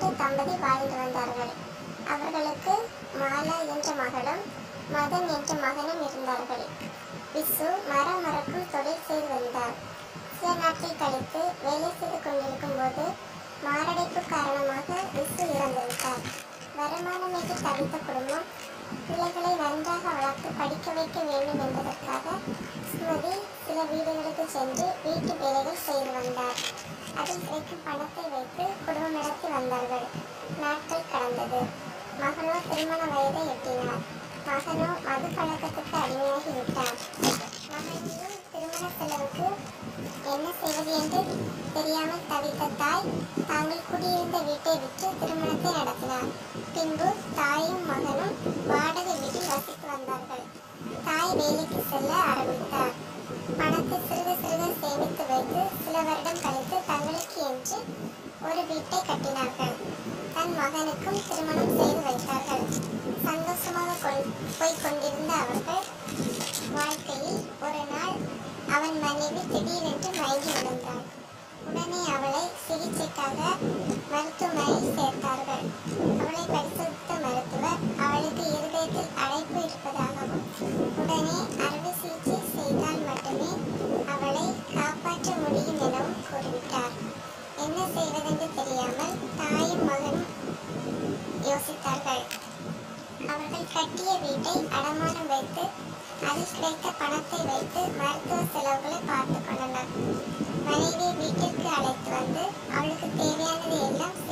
இரண்டு தம்பதி வாழ்ந்து வந்தார்கள் அவர்களுக்கு மாலா என்ற மகளும் மதன் என்ற மகனும் இருந்தார்கள் விசு மரம் மறக்கும் தொழில் செய்து வந்தார் சில நாட்கள் கழித்து வேலை செய்து கொண்டிருக்கும் போது மாரடைப்பு காரணமாக விசு இறந்துவிட்டார் வருமானமின்றி தவித்த குடும்பம் பிள்ளைகளை நன்றாக வளர்த்து படிக்க வைக்க வேண்டும் என்பதற்காக ஸ்மிருதி சில வீடுகளுக்கு சென்று வீட்டு வேலைகள் செய்து வந்தார் அதில் கிடைக்கும் பணத்தை வைத்து குடும்பம் நடத்தி வந்தார்கள் நாட்கள் கடந்தது மகனோ திருமண வயதை எட்டினார் மகனோ மது பழக்கத்துக்கு அடிமையாகி விட்டார் மகனின் திருமண செலவுக்கு என்ன செய்வது என்று தெரியாமல் தவித்த தாய் தாங்கள் குடியிருந்த வீட்டை விற்று திருமணத்தை நடத்தினார் பின்பு தாயும் மகனும் வாடகை வீட்டில் வசித்து வந்தார்கள் தாய் வேலைக்கு செல்ல ஆரம்பித்தார் பணத்தை சிறுக சிறுக சேமித்து வைத்து சில வருடம் கழித்து தங்களுக்கு என்று ஒரு வீட்டை கட்டினார்கள் தன் மகனுக்கும் திருமணம் செய்து வைத்தார்கள் சந்தோஷமாக கொள் போய்க் கொண்டிருந்த அவர்கள் வாழ்க்கையில் ஒரு நாள் அவன் மனைவி திடீரென்று மயங்கி விழுந்தாள் உடனே அவளை சிகிச்சைக்காக மருத்துவமனையில் சேர்த்தார்கள் அவளை பரிசோதித்த மருத்துவர் அவளுக்கு இருதயத்தில் அடைப்பு இருப்பதாகவும் உடனே அறுவை சிகிச்சை செய்தால் மட்டுமே அவளை காப்பாற்ற முடியும் எனவும் கூறிவிட்டார் என்ன செய்வதென்று தெரியாமல் தாயும் மகனும் யோசித்தார்கள் அவர்கள் கட்டிய வீட்டை அடமானம் வைத்து அதில் கிடைத்த பணத்தை வைத்து மருத்துவ செலவுகளை பார்த்து கொண்டனர் மனைவியை வீட்டிற்கு அழைத்து வந்து அவளுக்கு தேவையானதை எல்லாம்